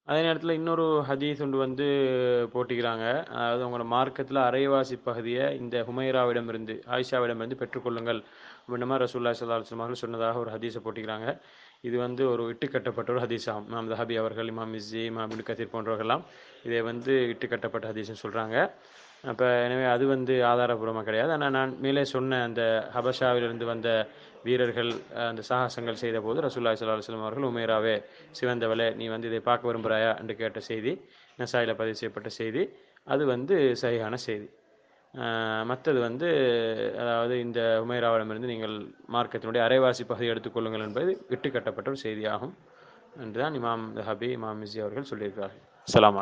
அதே நேரத்தில் இன்னொரு ஹதீஸ் ஒன்று வந்து போட்டிக்கிறாங்க அதாவது உங்களோட மார்க்கத்தில் அரைவாசி பகுதியை இந்த ஹுமைராவிடமிருந்து ஆயிஷாவிடமிருந்து பெற்றுக்கொள்ளுங்கள் அப்படின்ற மாதிரி ரசூல்லா சல்லா அலுவலம் அவர்கள் சொன்னதாக ஒரு ஹதீஸை போட்டிக்கிறாங்க இது வந்து ஒரு இட்டுக்கட்டப்பட்ட ஒரு ஹதீஸ் ஆகும் இமாம் தஹபி அவர்கள் இமாம் மிஸ்ஸி இமாம் இப்னு கத்தீர் போன்றவர்கள்லாம் இதை வந்து இட்டுக்கட்டப்பட்ட ஹதீஸ்னு சொல்கிறாங்க அப்போ எனவே அது வந்து ஆதாரபூர்வமாக கிடையாது ஆனால் நான் மேலே சொன்ன அந்த ஹபஷாவிலிருந்து வந்த வீரர்கள் அஹ், அந்த சாகசங்கள் செய்த போது ரசூல்லாய் சல்லா அலுவலம் அவர்கள் உமேராவே சிவந்தவளே நீ வந்து இதை பார்க்க விரும்புகிறாயா என்று கேட்ட செய்தி நசாயில பதிவு செய்யப்பட்ட செய்தி அது வந்து சரியான செய்தி மற்றது வந்து அதாவது இந்த உமேராவிடமிருந்து நீங்கள் மார்க்கத்தினுடைய அரைவாசி பகுதி எடுத்துக்கொள்ளுங்கள் என்பது விட்டு கட்டப்பட்ட ஒரு செய்தியாகும் என்றுதான் இமாம் ஹபி இமாம் மிஸ்ஸி அவர்கள் சொல்லியிருக்கிறார்கள் அஸ்ஸலாமு